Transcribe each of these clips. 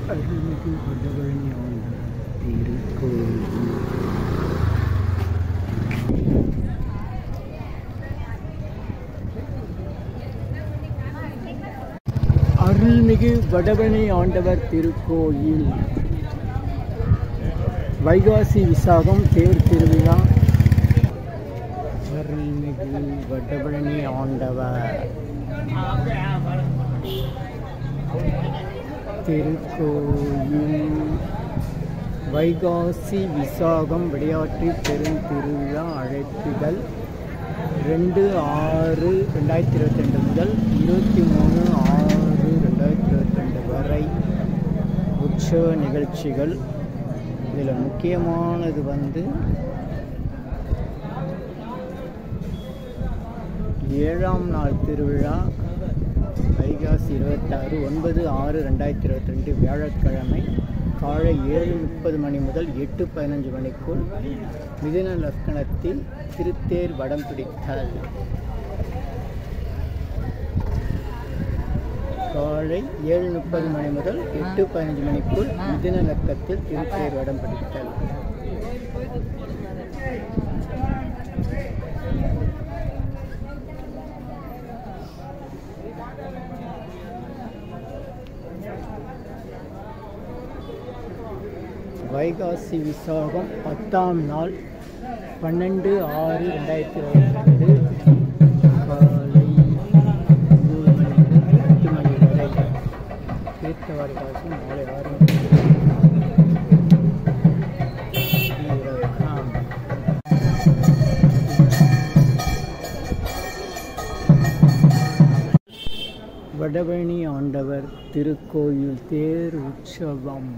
அருள்மிகு வடபழனி ஆண்டவர் திருக்கோயில் அருள்மிகு வடபழனி ஆண்டவர் திருக்கோயில் வைகாசி விசாகம் தேர் திருவிழா அருள்மிகு வடபழனி ஆண்டவர் திருக்கோயில் வைகாசி விசாகம் விளையாட்டு பெருந்திருவிழா அழைப்பிதழ் ரெண்டு ஆறு ரெண்டாயிரத்தி இருபத்தி ரெண்டு முதல் இருபத்தி மூணு ஆறு ரெண்டாயிரத்தி இருபத்தி ரெண்டு வரை உற்சவ நிகழ்ச்சிகள் இதில் முக்கியமானது வந்து ஏழாம் நாள் திருவிழா வைகாசி இருபத்தாறு ஒன்பது ஆறு ரெண்டாயிரத்தி இருபத்தி ரெண்டு வியாழக்கிழமை காலை ஏழு முப்பது மணி முதல் எட்டு பதினஞ்சு மணிக்குள் மிதுன லக்கணத்தில் திருத்தேர் வடம் பிடித்தல் காலை ஏழு முப்பது மணி முதல் எட்டு பதினஞ்சு மணிக்குள் மிதுன லக்கத்தில் திருத்தேர் வடம் பிடித்தல் வைகாசி விசாகம் பத்தாம் நாள் பன்னெண்டு ஆறு ரெண்டாயிரத்தி இருபத்தி ரெண்டு காலை ஒன்பது மணி முதல் எட்டு மணி வரை தீர்த்தவாரி காசி மாலை ஆறு மணி ஆம். வடபழனி ஆண்டவர் திருக்கோயில் தேர் உற்சவம்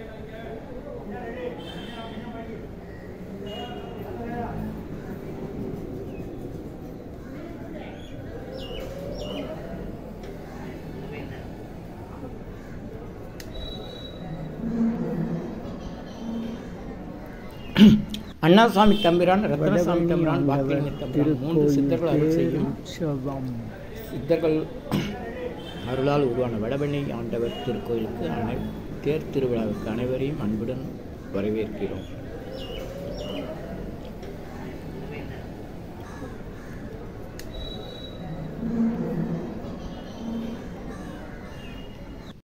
அண்ணாசாமி தம்பிரான் ரத்னசாமி வடபழனி தம்பிரான் ஆண்டவர் வாக்கியலிங்க தம்பிரான் மூன்று சித்தர்கள் அருள் திருக்கோயில் தேர் செய்யும் உற்சவம் சித்தர்கள் அருளால் உருவான வடபழனி ஆண்டவர் திருக்கோயிலுக்கு அனை தேர் திருவிழாவுக்கு அனைவரையும் அன்புடன் வரவேற்கிறோம்